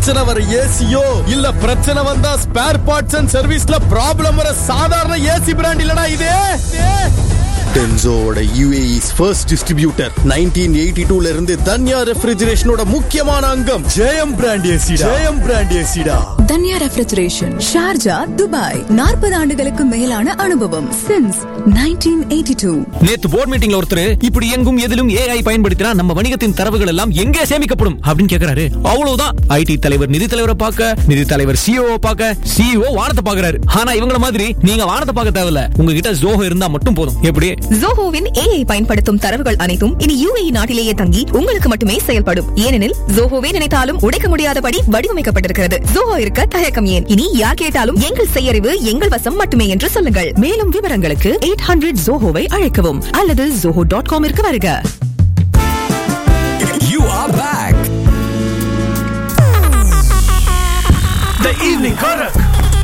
பிரச்சனை வர ஏசியோ இல்ல பிரச்சனை வந்தா ஸ்பேர் பார்ட்ஸ் அண்ட் சர்வீஸ்ல ப்ராப்ளம் வர சாதாரண ஏசி பிராண்ட் இல்லடா இது டென்சோவோட யூஏஇஸ் ஃபர்ஸ்ட் டிஸ்ட்ரிபியூட்டர் 1982 ல இருந்து தன்யா ரெஃப்ரிஜரேஷனோட முக்கியமான அங்கம் Jayam brand AC Jayam brand ஏசிடா தன்யா ரெஃப்ரிஜரேஷன் ஷார்ஜா துபாய் நாற்பது ஆண்டுகளுக்கு மேலான அனுபவம் சின்ஸ் 1982 நேத்து போர்ட் மீட்டிங்ல ஒருத்தர் இப்படி எங்கும் எதிலும் ஏஐ பயன்படுத்தினா நம்ம வணிகத்தின் தரவுகள் எல்லாம் எங்கே சேமிக்கப்படும் அப்படின்னு கேக்குறாரு அவ்வளவுதான் ஐடி தலைவர் நிதி தலைவரை பார்க்க நிதி தலைவர் சிஓ பார்க்க சிஓ வானத்தை பாக்குறாரு ஆனா இவங்கள மாதிரி நீங்க வானத்தை பார்க்க தேவையில்ல உங்ககிட்ட ஜோஹோ இருந்தா மட்டும் போதும் எப்படி ஜோஹோவின் ஏஐ பயன்படுத்தும் தரவுகள் அனைத்தும் இனி யுஏஇ நாட்டிலேயே தங்கி உங்களுக்கு மட்டுமே செயல்படும் ஏனெனில் ஜோஹோவே நினைத்தாலும் உடைக்க முடியாதபடி வடிவமைக்கப்பட்டிருக்கிறது ஜோஹோ இருக்க தயக்கம் ஏன் இனி யார் கேட்டாலும் எங்கள் செய்யறிவு எங்கள் வசம் மட்டுமே என்று சொல்லுங்கள் மேலும் விவரங்களுக்கு எயிட் ஹண்ட்ரட் ஜோஹோவை அழைக்கவும் அல்லது ஜோஹோ டாட் காமிற்கு வருக You are back. The evening Karak.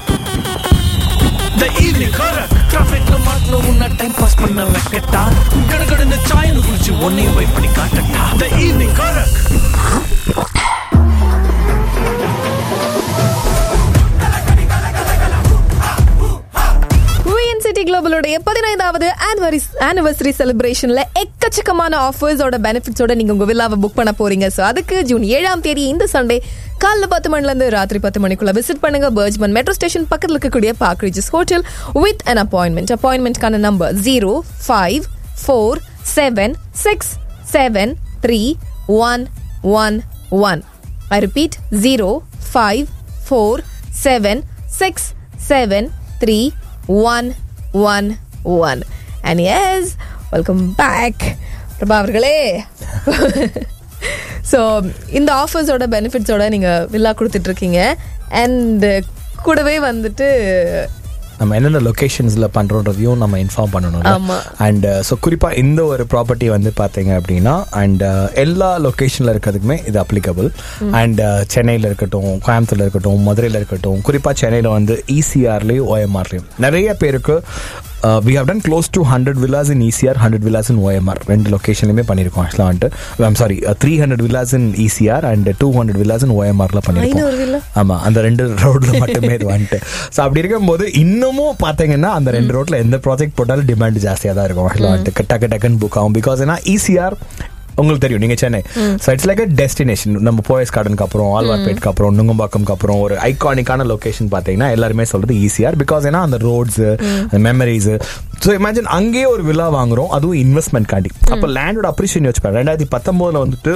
The evening Karak. Trafficல மாட்டின உன்னை டைம் பாஸ் பண்ண வைக்கட்டா கடகடன்னு சாயல் குளிச்சு ஒன்னையும் வெயிட் பண்ணி காட்டட்டா The evening Karak. சிட்டி குளோபலுடைய பதினைந்தாவது ஆனிவர்சரி செலிப்ரேஷன்ல எக்கச்சக்கமான ஆஃபர்ஸோட பெனிஃபிட்ஸோட நீங்க உங்க வில்லாவை புக் பண்ண போறீங்க ஸோ அதுக்கு ஜூன் ஏழாம் தேதி இந்த சண்டே காலைல பத்து மணில இருந்து ராத்திரி பத்து மணிக்குள்ள விசிட் பண்ணுங்க பர்ஜ்மன் மெட்ரோ ஸ்டேஷன் பக்கத்தில் இருக்கக்கூடிய Park Regis hotel with an appointment அப்பாயின்மெண்ட்கான number zero five four seven six seven three one one one I repeat zero five four seven six seven three one one one and yes welcome back Prabha அவர்களே so இந்த ஆஃபர்ஸோட பெனிஃபிட்ஸோட நீங்கள் villa கொடுத்துட்ருக்கீங்க and கூடவே வந்துட்டு நம்ம என்னென்ன லொகேஷன்ஸ்ல பண்றோன்றதையும் நம்ம inform பண்ணணும் ஆமா. அண்ட் ஸோ குறிப்பா இந்த ஒரு ப்ராப்பர்ட்டி வந்து பாத்தீங்க அப்படின்னா அண்ட் எல்லா லொகேஷன்ல இருக்கிறதுக்குமே இது அப்ளிகபிள் அண்ட் சென்னையில இருக்கட்டும் கோயம்புத்தூர்ல இருக்கட்டும் மதுரையில இருக்கட்டும் குறிப்பா சென்னையில வந்து இசிஆர்லயும் ஓஎம்ஆர்லயும் நிறைய பேருக்கு we have done close to hundred villas in ECR hundred villas in OMR ரெண்டு லொகேஷன்லையுமே பண்ணியிருக்கோம் ஆக்சுவலாக வந்துட்டு I'm sorry three hundred villas in ECR and two hundred villas in ஓஎம்ஆர்ல ஐநூறு villa? பண்ணியிருக்கோம் ஆமா அந்த ரெண்டு ரோட்ல மட்டுமே இது வந்துட்டு ஸோ அப்படி இருக்கும்போது இன்னமும் பாத்தீங்கன்னா அந்த ரெண்டு ரோட்ல எந்த ப்ராஜெக்ட் போட்டாலும் டிமாண்ட் ஜாஸ்தியா தான் இருக்கும் actually வந்துட்டு டக்கு டக்குன்னு புக் ஆகும் பிகாஸ் ஏன்னா ஈஸியார் உங்களுக்கு தெரியும் நீங்க Chennai so it's like a destination நம்ம போயஸ் கார்டனுக்கு அப்புறம் ஆழ்வார்பேட்டுக்கு அப்புறம் நுங்கம்பாக்கம்க்கு அப்புறம் ஒரு ஐகானிக்கான லொகேஷன் பாத்தீங்கன்னா எல்லாருமே சொல்றது ஈஸியார் பிகாஸ் ஏன்னா அந்த ரோட்ஸ் மெமரிஸ் ஸோ இமேஜின் அங்கேயே ஒரு விழா வாங்குறோம் அதுவும் இன்வெஸ்ட்மெண்ட் காண்டி அப்போ லேண்டோட அப்ரிஷியேஷன் வச்சுப்பாரு ரெண்டாயிரத்தி பத்தொன்பதுல வந்துட்டு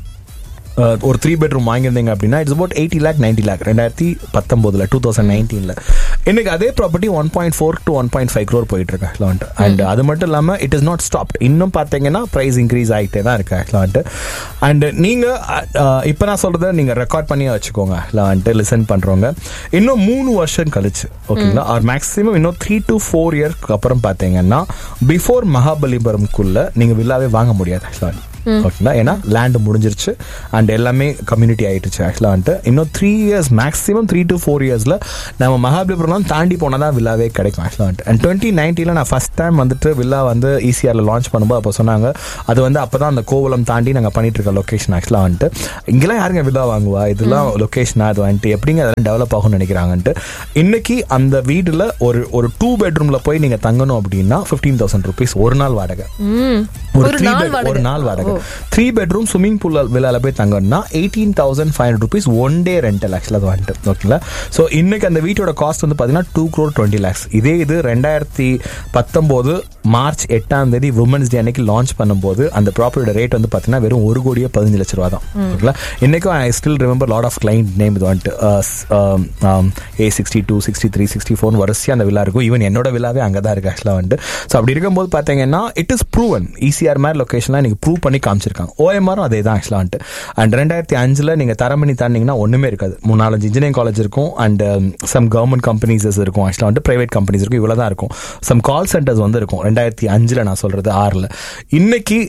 அஹ், ஒரு த்ரீ பெட்ரூம் வாங்கியிருந்தீங்க அப்படின்னா it's about eighty lakh ninety lakh ரெண்டாயிரத்தி பத்தொன்பதுல டூ தௌசண்ட் நைன்டீன்ல இன்னைக்கு அதே property one point four to one point five crore போயிட்டு இருக்கு ஆக்சுவலாக அண்ட் அது மட்டும் இல்லாமல் இட் இஸ் நாட் ஸ்டாப் இன்னும் பார்த்தீங்கன்னா ப்ரைஸ் இன்க்ரீஸ் ஆகிட்டே தான் இருக்கு ஆக்சுவலாக அண்ட் நீங்கள் இப்போ நான் சொல்றதை நீங்கள் ரெக்கார்ட் பண்ணி வச்சுக்கோங்க வந்துட்டு லிசன் பண்ணுறவங்க இன்னும் மூணு வருஷம் கழிச்சு ஓகேங்களா ஆர் மேக்ஸிமம் இன்னும் த்ரீ டு ஃபோர் இயர்க்கு அப்புறம் பார்த்தீங்கன்னா பிஃபோர் மகாபலிபுரம்குள்ள நீங்கள் வில்லாவே வாங்க முடியாது ஆக்சுவலாக ஓகேங்களா ஏன்னா லேண்ட் முடிஞ்சிருச்சு அண்ட் எல்லாமே கம்யூனிட்டி ஆயிடுச்சு ஆக்சுவலாக வந்துட்டு இன்னும் three years maximum three to four இயர்ஸில் நம்ம மகாபலிபுரம் தாண்டி போனால் தான் வில்லாவே கிடைக்கும் ஆக்சுவலாக வந்துட்டு அண்ட் டுவெண்ட்டி நைன்டீனில் நான் ஃபஸ்ட் டைம் வந்துட்டு வில்லா வந்து ஈசிஆரில் லான்ச் பண்ணும்போது அப்போ சொன்னாங்க அது வந்து அப்போ தான் அந்த கோவலம் தாண்டி நாங்கள் பண்ணிட்டு இருக்க லொக்கேஷன் ஆக்சுவலாக வந்துட்டு இங்கெல்லாம் யாருங்க வில்லா வாங்குவா இதெல்லாம் லொக்கேஷனா அது வந்துட்டு எப்படிங்க அதெல்லாம் டெவலப் ஆகும்னு நினைக்கிறாங்கன்ட்டு இன்னைக்கு அந்த வீட்டில் ஒரு ஒரு டூ பெட்ரூமில் போய் நீங்கள் தங்கணும் அப்படின்னா ஃபிஃப்டீன் தௌசண்ட் ருபீஸ் ஒரு நாள் வாடகை ஒரு ஒரு த்ரீ நாள் பெட் வாடகை. ஒரு நாள் வாடகை த்ரீ பெட்ரூம் ஸ்விமிங் பூல் விழால போய் தங்கன்னா eighteen thousand five hundred rupees one day rental ஆக்சுவலாக அது வந்துட்டு ஓகேங்களா ஸோ இன்னைக்கு அந்த வீட்டோட காஸ்ட் வந்து பார்த்தீங்கன்னா டூ க்ரோர் டுவெண்ட்டி லேக்ஸ் இதே இது ரெண்டாயிரத்தி பத்தொம்போது மார்ச் எட்டாம் தேதி உமன்ஸ் டே அன்னைக்கு லான்ச் பண்ணும்போது அந்த ப்ராப்பர்ட்டியோட ரேட் வந்து பார்த்தீங்கன்னா வெறும் ஒரு கோடியே பதினஞ்சு லட்ச ரூபா தான் ஓகேங்களா இன்னைக்கும் I still remember lot of client name இது வந்துட்டு A sixty two sixty three sixty four வரிசையாக அந்த விழா இருக்கும் ஈவன் என்னோட விழாவே அங்கே தான் இருக்கு ஆக்சுவலாக வந்துட்டு ஸோ அப்படி இருக்கும்போது பார்த்தீங்கன்னா இட் இஸ் ப்ரூவன் ஈசிஆர் மாதிரி லொக்கேஷன்லாம் எனக்கு ப்ரூவ் பண்ணி காமிச்சிருக்காங்க ஓஎம்ஆரும் அதே தான் ஆக்சுவலாக வந்துட்டு அண்ட் ரெண்டாயிரத்தி அஞ்சில் நீங்கள் தரமணி தாண்டிங்கன்னா ஒன்றுமே இருக்காது மூணு நாலஞ்சு இன்ஜினியரிங் காலேஜ் இருக்கும் அண்ட் சம் கவர்மெண்ட் கம்பெனிஸஸ் இருக்கும் ஆக்சுவலாக வந்துட்டு பிரைவேட் கம்பெனிஸ் இருக்கும் இவ்வளோ தான் இருக்கும் சம் கால் சென்டர்ஸ் வந்து இருக்கும் ரெண்டாயிரத்தி அஞ்சில் நான் சொல்கிறது ஆறில் இன்னைக்கு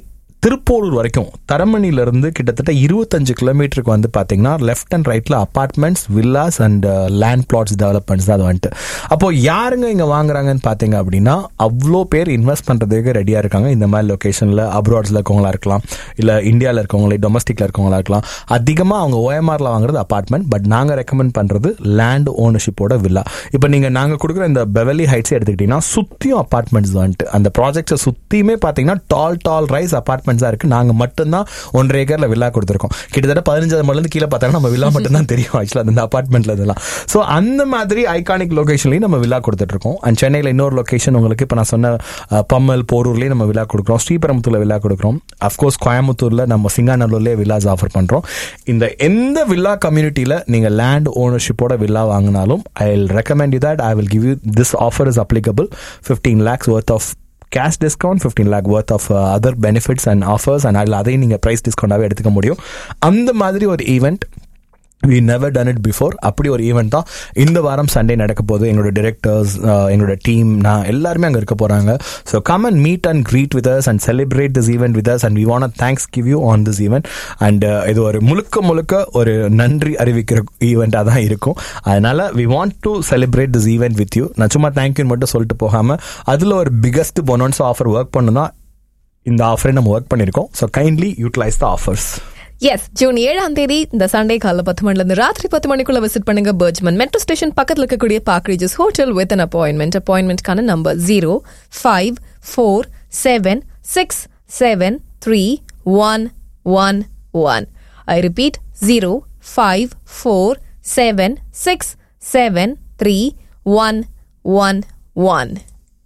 திருப்போரூர் வரைக்கும் தரமணில இருந்து கிட்டத்தட்ட இருபத்தஞ்சு கிலோமீட்டருக்கு வந்து பாத்தீங்கன்னா லெஃப்ட் அண்ட் ரைட்ல apartments villas and land plots developments தான் அது வந்துட்டு அப்போ யாருங்க இங்க வாங்குறாங்கன்னு பாத்தீங்க அப்படின்னா அவ்வளோ பேர் இன்வெஸ்ட் பண்றதுக்கு ரெடியா இருக்காங்க இந்த மாதிரி லொகேஷன்ல அப்ராட்ஸ்ல இருக்கவங்களா இருக்கலாம் இல்ல இந்தியாவில் இருக்கவங்களே டொமஸ்டிக்ல இருக்கவங்களா இருக்கலாம் அதிகமா அவங்க ஓஎம்ஆர்ல வாங்குறது அபார்ட்மெண்ட் பட் நாங்க ரெக்கமெண்ட் பண்றது லேண்ட் ஓனர்ஷிப்போட வில்லா இப்போ நீங்க நாங்க கொடுக்குற இந்த பெவலி ஹைட்ஸ் எடுத்துக்கிட்டீங்கன்னா சுத்தியும் அபார்ட்மெண்ட்ஸ் வந்துட்டு அந்த ப்ராஜெக்ட்ஸை சுத்தியுமே பாத்தீங்கன்னா டால் டால் ரைஸ் அபார்ட்மெண்ட்ஸா இருக்கு நாங்க மட்டும்தான் ஒன்றரை ஏக்கர்ல வில்லா கொடுத்துருக்கோம் கிட்டத்தட்ட பதினஞ்சாவது மடல இருந்து கீழே பார்த்தாங்கன்னா நம்ம வில்லா மட்டும் தான் தெரியும் ஆக்சுவலா அந்த அபார்ட்மெண்ட்ல இதெல்லாம் ஸோ அந்த மாதிரி ஐகானிக் லொகேஷன்லயும் நம்ம வில்லா கொடுத்துட்டு இருக்கோம் அண்ட் சென்னையில் இன்னொரு லொகேஷன் உங்களுக்கு இப்போ நான் சொன்ன அஹ், பம்மல் போரூர்லயும் நம்ம வில்லா கொடுக்குறோம் ஸ்ரீபெரும்புத்தூர்ல வில்லா கொடுக்குறோம் அஃப்கோர்ஸ் கோயம்புத்தூர்ல நம்ம சிங்காநல்லூர்லேயே வில்லாஸ் ஆஃபர் பண்றோம் இந்த எந்த வில்லா கம்யூனிட்டியில நீங்க லேண்ட் ஓனர்ஷிப்போட வில்லா வாங்கினாலும் I will recommend you that I will give you this offer is applicable fifteen lakhs worth of cash discount fifteen lakh worth of other benefits and offers and அதில் அதையும் நீங்கள் price டிஸ்கவுண்டாகவே எடுத்துக்க முடியும் அந்த மாதிரி ஒரு event we never done it before அப்படி ஒரு ஈவெண்ட் தான் இந்த வாரம் சண்டே நடக்க போகுது எங்களோட டிரெக்டர்ஸ் எங்களோட டீம் நான் எல்லாருமே அங்கே இருக்க போகிறாங்க so come and meet and greet with us and celebrate this event with us and we want thanks give you on this event and இது ஒரு முழுக்க முழுக்க ஒரு நன்றி அறிவிக்கிற ஈவெண்ட்டாக தான் இருக்கும் அதனால we want to celebrate this event with you நான் சும்மா தேங்க்யூ மட்டும் சொல்லிட்டு போகாமல் அதில் ஒரு பிகஸ்ட் பொனன்ஸ் ஆஃபர் ஒர்க் பண்ணுனா இந்த ஆஃபரை நம்ம ஒர்க் பண்ணியிருக்கோம் so kindly utilise the offers yes June ஏழாம் தேதி இந்த சண்டே காலைல பத்து மணில இருந்து ராத்திரி பத்து மணிக்குள்ள விசிட் பண்ணுங்க பர்ஜ்மன் மெட்ரோ ஸ்டேஷன் பக்கத்துல இருக்கக்கூடிய Park Regis hotel with an appointment அப்பாயின்மெண்ட்கான number zero five four seven six seven three one one one I repeat zero five four seven six seven three one one one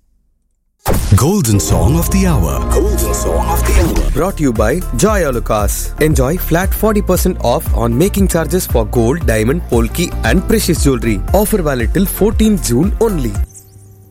Golden Song of the Hour. Golden Song of the Hour. brought to you by Joy Alucas. Enjoy flat 40% off on making charges for gold, diamond, polki and precious jewelry. Offer valid till 14 June only.